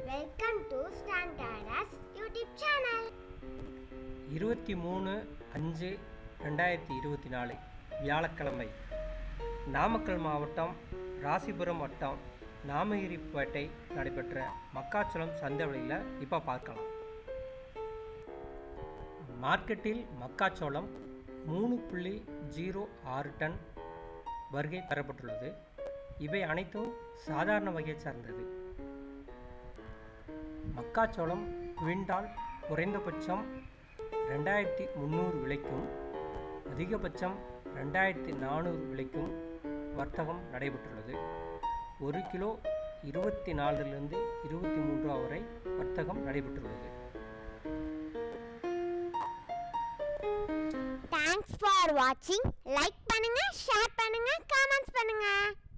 Welcome to Standardas YouTube channel. இருபத்தி மூணு அஞ்சு ரெண்டாயிரத்தி இருபத்தி நாலு வியாழக்கிழமை நாமக்கல் மாவட்டம் ராசிபுரம் வட்டம் நாமகிரிப்பேட்டை நடைபெற்ற மக்காச்சோளம் சந்தைவெளியில் இப்போ பார்க்கலாம் மார்க்கெட்டில் மக்காச்சோளம் மூணு புள்ளி ஜீரோ ஆறு டன் வருகை பெறப்பட்டுள்ளது இவை அனைத்தும் சாதாரண வகையை சார்ந்தது மக்காச்சோளம் குவிண்டால் குறைந்தபட்சம் ரெண்டாயிரத்தி முந்நூறு விலைக்கும் அதிகபட்சம் ரெண்டாயிரத்தி நானூறு விலைக்கும் வர்த்தகம் நடைபெற்றுள்ளது ஒரு கிலோ இருபத்தி நாலுலேருந்து இருபத்தி மூன்று ரூபா வரை வர்த்தகம் நடைபெற்றுள்ளது Thanks for watching. Like பண்ணுங்க, share பண்ணுங்க, comments பண்ணுங்க.